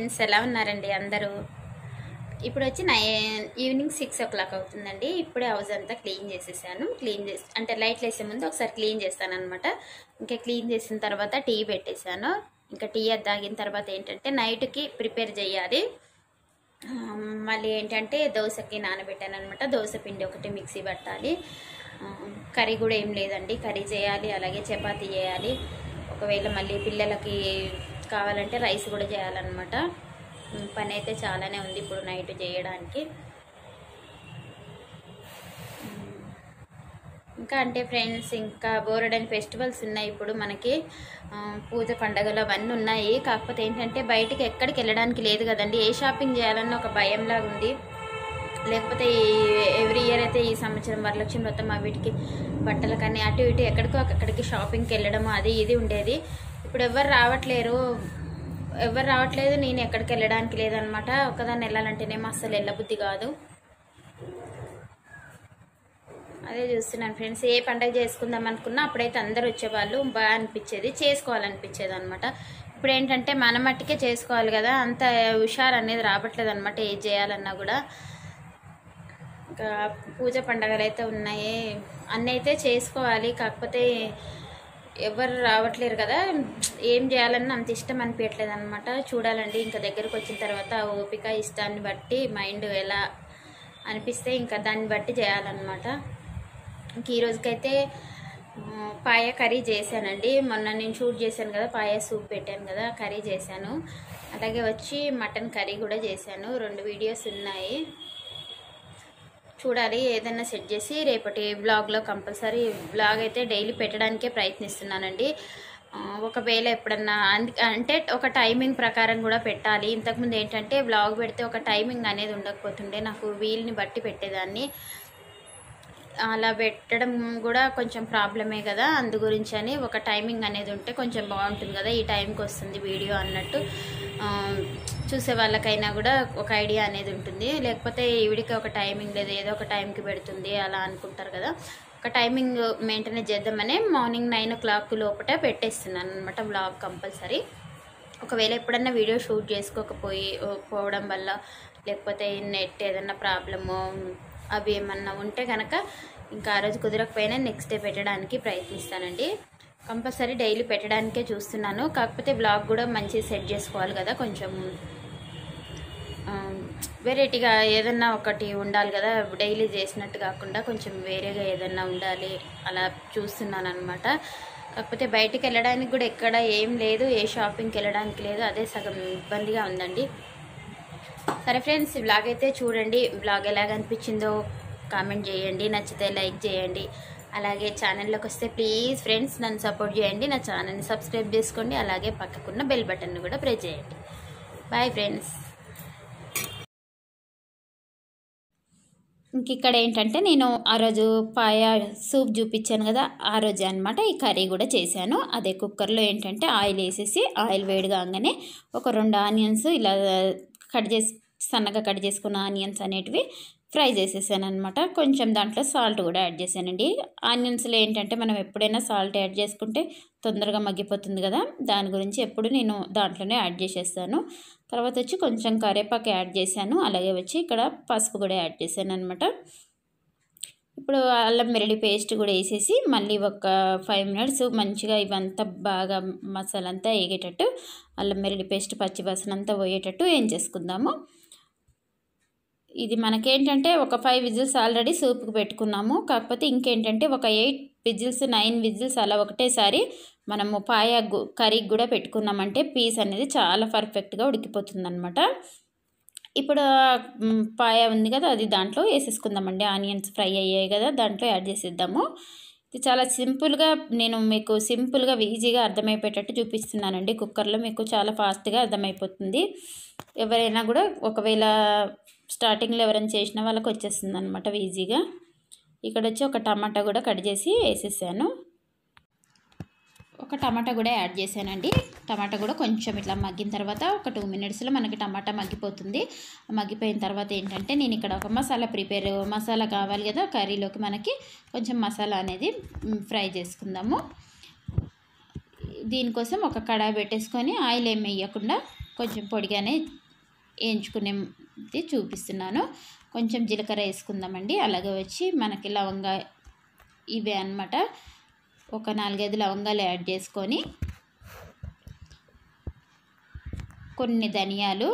Friends ఎలా ఉన్నారండి అందరూ ఇప్పుడు వచ్చి నై ఈవినింగ్ సిక్స్ ఓ క్లాక్ అవుతుందండి ఇప్పుడే హౌస్ అంతా క్లీన్ చేసేసాను క్లీన్ చేసి అంటే లైట్లు వేసే ముందు ఒకసారి క్లీన్ చేస్తాను అనమాట ఇంకా క్లీన్ చేసిన తర్వాత టీ పెట్టేశాను ఇంకా టీ అది తాగిన తర్వాత ఏంటంటే నైట్కి ప్రిపేర్ చేయాలి ఆ, మళ్ళీ ఏంటంటే దోశకి నానబెట్టాను అనమాట దోశ పిండి ఒకటి మిక్సీ పట్టాలి ఆ, కర్రీ కూడా ఏం లేదండి కర్రీ చేయాలి అలాగే చపాతీ చేయాలి ఒకవేళ మళ్ళీ పిల్లలకి కావాలంటే రైస్ కూడా చేయాలన్నమాట ఉమ్, పని అయితే చాలానే ఉంది ఇప్పుడు నైట్ చేయడానికి ఉమ్, ఇంకా అంటే ఫ్రెండ్స్ ఇంకా బోరడని ఫెస్టివల్స్ ఉన్నాయి ఇప్పుడు మనకి ఆ, పూజ పండగలు అవన్నీ ఉన్నాయి కాకపోతే ఏంటంటే బయటికి ఎక్కడికి వెళ్ళడానికి లేదు కదండి ఏ షాపింగ్ చేయాలన్న ఒక భయంలాగా ఉంది లేకపోతే ఎవ్రీ ఇయర్ అయితే ఈ సంవత్సరం వరలక్ష్మి వ్రతం ఆ వీటికి బట్టలు కానీ అటు ఇటు ఎక్కడికో అక్కడికి షాపింగ్కి వెళ్ళడం అది ఇది ఉండేది ఇప్పుడు ఎవరు రావట్లేరు ఎవరు రావట్లేదు నేను ఎక్కడికి వెళ్ళడానికి లేదనమాట ఒకదాన్ని వెళ్ళాలంటేనేమో అస్సలు వెళ్ళబుద్ధి కాదు అదే చూస్తున్నాను ఫ్రెండ్స్ ఏ పండగ చేసుకుందాం అనుకున్నా అప్పుడైతే అందరు వచ్చేవాళ్ళు బాగా అనిపించేది చేసుకోవాలనిపించేది అనమాట ఇప్పుడు ఏంటంటే మన మట్టికే చేసుకోవాలి కదా అంత హుషారు అనేది రావట్లేదు అనమాట ఏది చేయాలన్నా కూడా ఇంకా పూజ పండగలు అయితే ఉన్నాయి అన్నీ అయితే చేసుకోవాలి కాకపోతే ఎవరు రావట్లేరు కదా ఏం చేయాలన్నా అంత ఇష్టం అనిపించట్లేదు అనమాట చూడాలండి ఇంకా దగ్గరకు వచ్చిన తర్వాత ఆ ఓపిక ఇష్టాన్ని బట్టి మైండ్ ఎలా అనిపిస్తే ఇంకా దాన్ని బట్టి చేయాలన్నమాట ఇంక ఈ రోజుకైతే ఆ, పాయ కర్రీ చేశానండి మొన్న నేను షూట్ చేశాను కదా పాయ సూప్ పెట్టాను కదా కర్రీ చేశాను అలాగే వచ్చి మటన్ కర్రీ కూడా చేశాను రెండు వీడియోస్ ఉన్నాయి చూడాలి ఏదైనా సెట్ చేసి రేపటి బ్లాగ్లో కంపల్సరీ బ్లాగ్ అయితే డైలీ పెట్టడానికే ప్రయత్నిస్తున్నానండి ఆ, ఒకవేళ ఎప్పుడన్నా అంద- అంటే ఒక టైమింగ్ ప్రకారం కూడా పెట్టాలి ఇంతకుముందు ఏంటంటే బ్లాగ్ పెడితే ఒక టైమింగ్ అనేది ఉండకపోతుండే నాకు వీల్ని బట్టి పెట్టేదాన్ని అలా పెట్టడం కూడా కొంచెం ప్రాబ్లమే కదా అందు గురించి అని ఒక టైమింగ్ అనేది ఉంటే కొంచెం బాగుంటుంది కదా ఈ టైంకి వస్తుంది వీడియో అన్నట్టు ఆ, చూసే వాళ్ళకైనా కూడా ఒక ఐడియా అనేది ఉంటుంది లేకపోతే ఈవిడికి ఒక టైమింగ్ లేదు ఏదో ఒక టైంకి పెడుతుంది అలా అనుకుంటారు కదా ఒక టైమింగ్ మెయింటైన్ చేద్దామని మార్నింగ్ నైన్ ఓ క్లాక్ లోపల పెట్టేస్తున్నాను అనమాట బ్లాగ్ కంపల్సరీ ఒకవేళ ఎప్పుడన్నా వీడియో షూట్ చేసుకోకపోయి ఓ, పోవడం వల్ల లేకపోతే నెట్ ఏదన్నా ప్రాబ్లము అవి ఏమన్నా ఉంటే కనుక ఇంకా ఆ రోజు కుదరకపోయినా నెక్స్ట్ డే పెట్టడానికి ప్రయత్నిస్తానండి కంపల్సరీ డైలీ పెట్టడానికే చూస్తున్నాను కాకపోతే బ్లాగ్ కూడా మంచి సెట్ చేసుకోవాలి కదా కొంచెం వెరైటీగా ఏదన్నా ఒకటి ఉండాలి కదా డైలీ చేసినట్టు కాకుండా కొంచెం వేరేగా ఏదన్నా ఉండాలి అలా చూస్తున్నాను అనమాట కాకపోతే బయటికి వెళ్ళడానికి కూడా ఎక్కడ ఏం లేదు ఏ షాపింగ్కి వెళ్ళడానికి లేదు అదే సగం ఇబ్బందిగా ఉందండి సరే ఫ్రెండ్స్ ఈ బ్లాగ్ అయితే చూడండి బ్లాగ్ ఎలాగ అనిపించిందో కామెంట్ చేయండి నచ్చితే లైక్ చేయండి అలాగే ఛానల్లోకి వస్తే ప్లీజ్ ఫ్రెండ్స్ నన్ను సపోర్ట్ చేయండి నా ఛానల్ని సబ్స్క్రైబ్ చేసుకోండి అలాగే పక్కకున్న బెల్ బటన్ని కూడా ప్రెస్ చేయండి బాయ్ ఫ్రెండ్స్ ఇంక ఇక్కడ ఏంటంటే నేను ఆ రోజు పాయ సూప్ చూపించాను కదా ఆ రోజే అనమాట ఈ కర్రీ కూడా చేశాను అదే కుక్కర్లో ఏంటంటే ఆయిల్ వేసేసి ఆయిల్ వేడి కాగానే ఒక రెండు ఆనియన్స్ ఇలా కట్ చేసి సన్నగా కట్ చేసుకున్న ఆనియన్స్ అనేటివి ఫ్రై చేసేసాను అనమాట కొంచెం దాంట్లో సాల్ట్ కూడా యాడ్ చేశానండి ఆనియన్స్లో ఏంటంటే మనం ఎప్పుడైనా సాల్ట్ యాడ్ చేసుకుంటే తొందరగా మగ్గిపోతుంది కదా దాని గురించి ఎప్పుడు నేను దాంట్లోనే యాడ్ చేసేస్తాను తర్వాత వచ్చి కొంచెం కరివేపాకు యాడ్ చేశాను అలాగే వచ్చి ఇక్కడ పసుపు కూడా యాడ్ చేశాను అనమాట ఇప్పుడు అల్లం వెల్లుల్లి పేస్ట్ కూడా వేసేసి మళ్ళీ ఒక ఫైవ్ మినిట్స్ మంచిగా ఇవంతా బాగా మసాలా అంతా వేగేటట్టు అల్లం వెల్లుల్లి పేస్ట్ పచ్చి వాసన అంతా పోయేటట్టు ఏం చేసుకుందాము ఇది మనకేంటంటే ఒక ఫైవ్ విజిల్స్ ఆల్రెడీ సూప్కి పెట్టుకున్నాము కాకపోతే ఇంకేంటంటే ఒక ఎయిట్ విజిల్స్ నైన్ విజిల్స్ అలా ఒకటేసారి మనము పాయ గు- కర్రీకి కూడా పెట్టుకున్నామంటే పీస్ అనేది చాలా పర్ఫెక్ట్గా ఉడికిపోతుంది అనమాట ఇప్పుడు ఆ, మ్, పాయ ఉంది కదా అది దాంట్లో వేసేసుకుందామండి ఆనియన్స్ ఫ్రై అయ్యాయి కదా దాంట్లో యాడ్ చేసేద్దాము ఇది చాలా సింపుల్గా నేను మీకు సింపుల్గా ఈజీగా అర్థమైపోయేటట్టు చూపిస్తున్నానండి కుక్కర్లో మీకు చాలా ఫాస్ట్గా అర్థమైపోతుంది ఎవరైనా కూడా ఒకవేళ స్టార్టింగ్లో ఎవరైనా చేసిన వాళ్ళకి వచ్చేస్తుంది అనమాట ఈజీగా ఇక్కడ వచ్చి ఒక టమాటా కూడా కట్ చేసి వేసేసాను ఒక టమాటా కూడా యాడ్ చేశానండి టమాటా కూడా కొంచెం ఇట్లా మగ్గిన తర్వాత ఒక టూ మినిట్స్లో మనకి టమాటా మగ్గిపోతుంది మగ్గిపోయిన తర్వాత ఏంటంటే నేను ఇక్కడ ఒక మసాలా ప్రిపేర్ మసాలా కావాలి కదా కర్రీలోకి మనకి కొంచెం మసాలా అనేది మ్, ఫ్రై చేసుకుందాము దీనికోసం ఒక కడాయి పెట్టేసుకొని ఆయిల్ ఏమి వేయకుండా కొంచెం పొడిగానే వేయించుకునేది చూపిస్తున్నాను కొంచెం జీలకర్ర వేసుకుందామండి అలాగే వచ్చి మనకి లవంగా ఇవే అన్నమాట ఒక నాలుగైదు లవంగాలు యాడ్ చేసుకొని కొన్ని ధనియాలు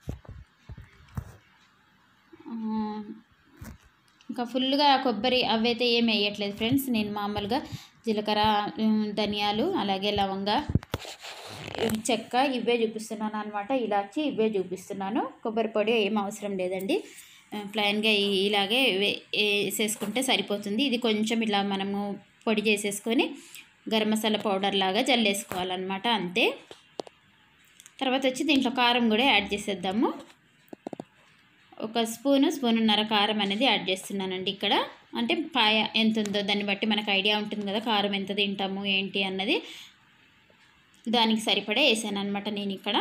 ఆ, ఇంకా ఫుల్గా కొబ్బరి అవైతే ఏమి వేయట్లేదు ఫ్రెండ్స్ నేను మామూలుగా జీలకర్ర ఉమ్, ధనియాలు అలాగే లవంగా ఉమ్, చెక్క ఇవే చూపిస్తున్నాను అనమాట ఇలాచి ఇవే చూపిస్తున్నాను కొబ్బరి పొడి ఏం అవసరం లేదండి ఆ, ప్లైన్గా ఈ- ఇలాగే వే- వేసేసుకుంటే సరిపోతుంది ఇది కొంచెం ఇలా మనము పొడి చేసేసుకొని గరం మసాలా పౌడర్ లాగా జల్లేసుకోవాలన్నమాట అంతే తర్వాత వచ్చి దీంట్లో కారం కూడా యాడ్ చేసేద్దాము ఒక స్పూను స్పూనున్నర కారం అనేది యాడ్ చేస్తున్నానండి ఇక్కడ అంటే కాయ ఎంత ఉందో దాన్ని బట్టి మనకు ఐడియా ఉంటుంది కదా కారం ఎంత తింటాము ఏంటి అన్నది దానికి సరిపడే వేసాను అనమాట నేను ఇక్కడ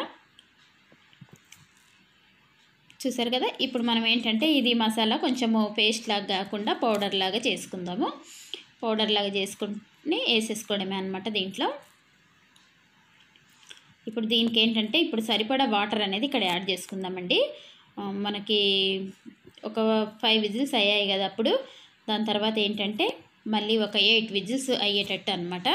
చూసారు కదా ఇప్పుడు మనం ఏంటంటే ఇది మసాలా కొంచెము పేస్ట్ లాగా కాకుండా పౌడర్ లాగా చేసుకుందాము పౌడర్ లాగా చేసుకుని వేసేసుకోవడమే అనమాట దీంట్లో ఇప్పుడు దీనికి ఏంటంటే ఇప్పుడు సరిపడా వాటర్ అనేది ఇక్కడ యాడ్ చేసుకుందామండి ఆ, మనకి ఒక ఫైవ్ విజిల్స్ అయ్యాయి కదా అప్పుడు దాని తర్వాత ఏంటంటే మళ్ళీ ఒక ఎయిట్ విజిల్స్ అయ్యేటట్టు అనమాట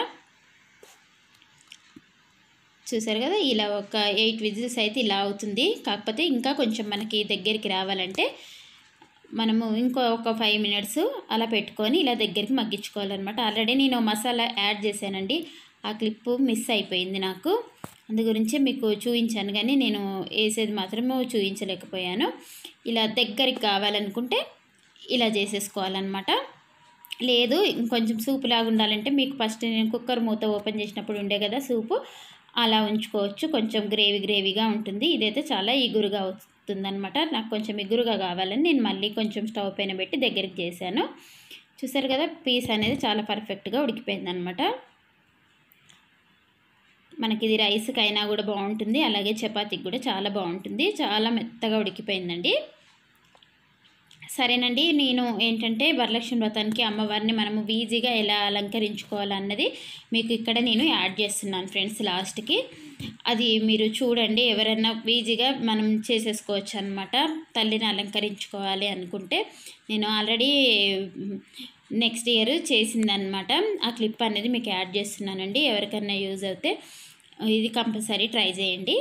చూసారు కదా ఇలా ఒక ఎయిట్ విజిల్స్ అయితే ఇలా అవుతుంది కాకపోతే ఇంకా కొంచెం మనకి దగ్గరికి రావాలంటే మనము ఇంకో ఒక ఫైవ్ మినిట్స్ అలా పెట్టుకొని ఇలా దగ్గరికి మగ్గించుకోవాలన్నమాట ఆల్రెడీ నేను మసాలా యాడ్ చేశానండి ఆ క్లిప్ మిస్ అయిపోయింది నాకు అందు గురించి మీకు చూపించాను కానీ నేను వేసేది మాత్రము చూపించలేకపోయాను ఇలా దగ్గరికి కావాలనుకుంటే ఇలా చేసేసుకోవాలన్నమాట లేదు ఇంకొంచెం సూప్ లాగా ఉండాలంటే మీకు ఫస్ట్ నేను కుక్కర్ మూత ఓపెన్ చేసినప్పుడు ఉండే కదా సూపు అలా ఉంచుకోవచ్చు కొంచెం గ్రేవీ గ్రేవీగా ఉంటుంది ఇదైతే చాలా ఇగురుగా వస్తుందన్నమాట నాకు కొంచెం ఇగురుగా కావాలని నేను మళ్ళీ కొంచెం స్టవ్ పైన పెట్టి దగ్గరికి చేశాను చూసారు కదా పీస్ అనేది చాలా పర్ఫెక్ట్గా ఉడికిపోయింది అనమాట మనకి ఇది రైస్కి అయినా కూడా బాగుంటుంది అలాగే చపాతీకి కూడా చాలా బాగుంటుంది చాలా మెత్తగా ఉడికిపోయిందండి సరేనండి నేను ఏంటంటే వరలక్ష్మి వ్రతానికి అమ్మవారిని మనము ఈజీగా ఎలా అలంకరించుకోవాలన్నది మీకు ఇక్కడ నేను యాడ్ చేస్తున్నాను ఫ్రెండ్స్ లాస్ట్కి అది మీరు చూడండి ఎవరైనా ఈజీగా మనం చేసేసుకోవచ్చు అనమాట తల్లిని అలంకరించుకోవాలి అనుకుంటే నేను ఆల్రెడీ నెక్స్ట్ ఇయర్ చేసిందనమాట ఆ క్లిప్ అనేది మీకు యాడ్ చేస్తున్నానండి ఎవరికైనా యూజ్ అవుతే ఇది కంపల్సరీ ట్రై చేయండి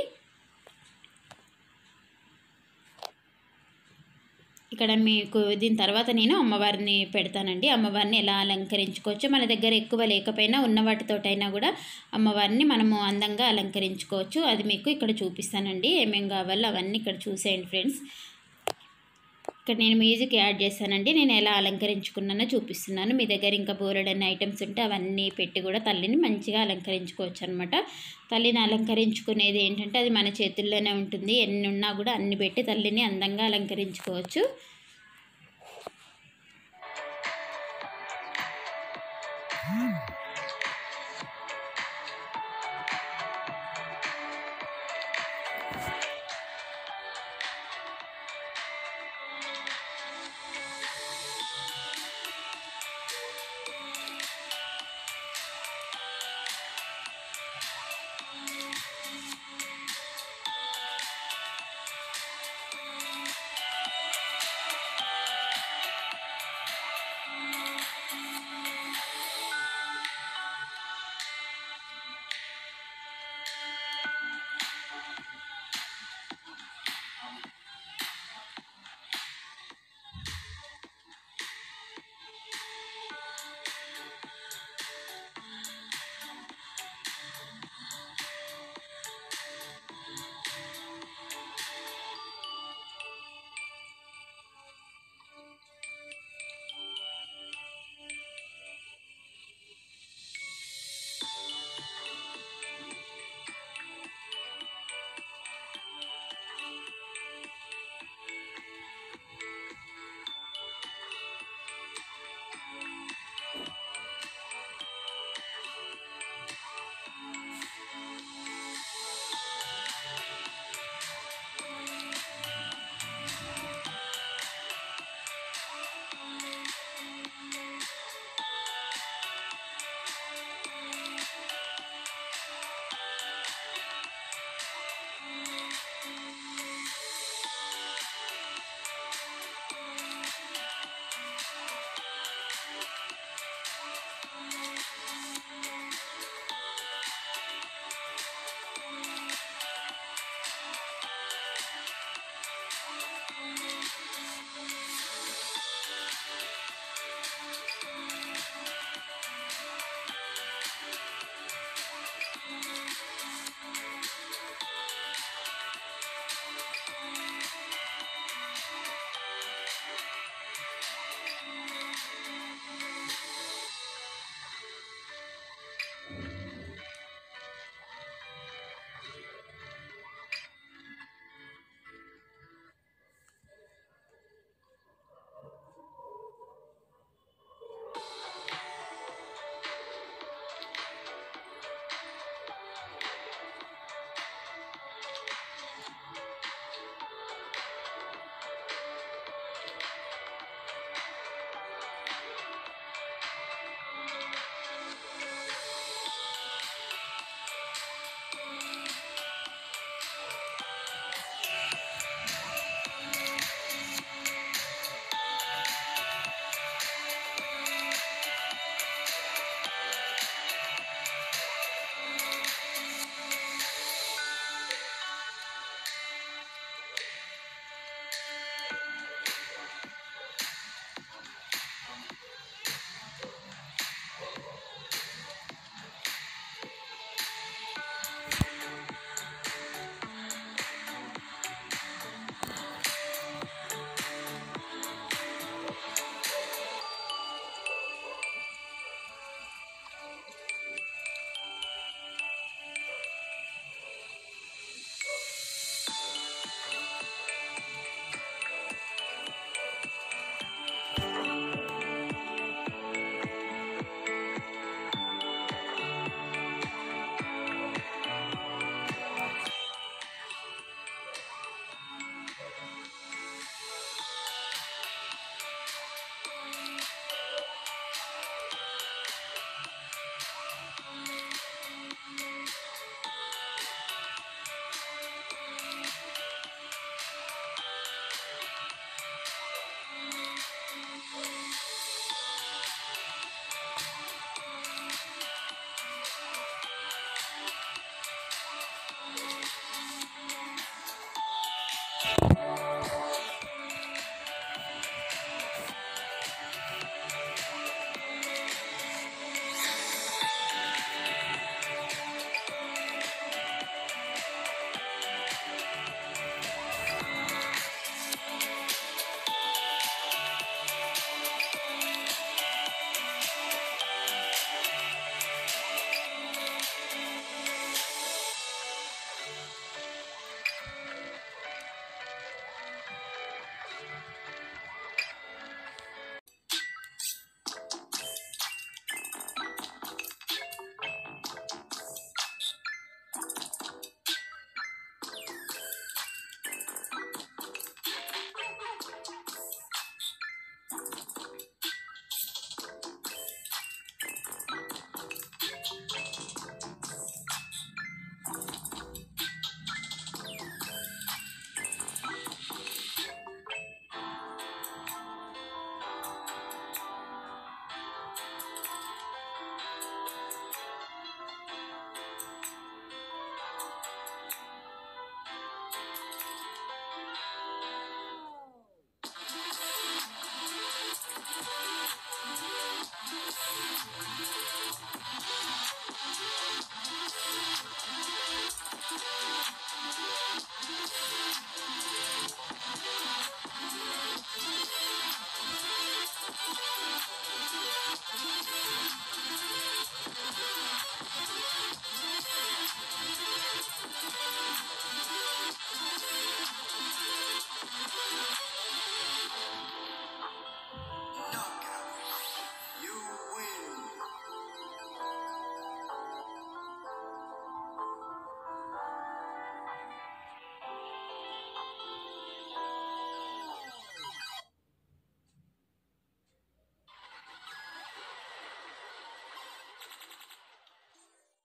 ఇక్కడ మీకు దీని తర్వాత నేను అమ్మవారిని పెడతానండి అమ్మవారిని ఎలా అలంకరించుకోవచ్చు మన దగ్గర ఎక్కువ లేకపోయినా ఉన్న వాటితోటైనా కూడా అమ్మవారిని మనము అందంగా అలంకరించుకోవచ్చు అది మీకు ఇక్కడ చూపిస్తానండి ఏమేం కావాలో అవన్నీ ఇక్కడ చూసేయండి ఫ్రెండ్స్ ఇక్కడ నేను మ్యూజిక్ యాడ్ చేశానండి నేను ఎలా అలంకరించుకున్నానో చూపిస్తున్నాను మీ దగ్గర ఇంకా బోలెడన్ని ఐటమ్స్ ఉంటే అవన్నీ పెట్టి కూడా తల్లిని మంచిగా అలంకరించుకోవచ్చు అనమాట తల్లిని అలంకరించుకునేది ఏంటంటే అది మన చేతుల్లోనే ఉంటుంది ఎన్ని ఉన్నా కూడా అన్ని పెట్టి తల్లిని అందంగా అలంకరించుకోవచ్చు Hmm.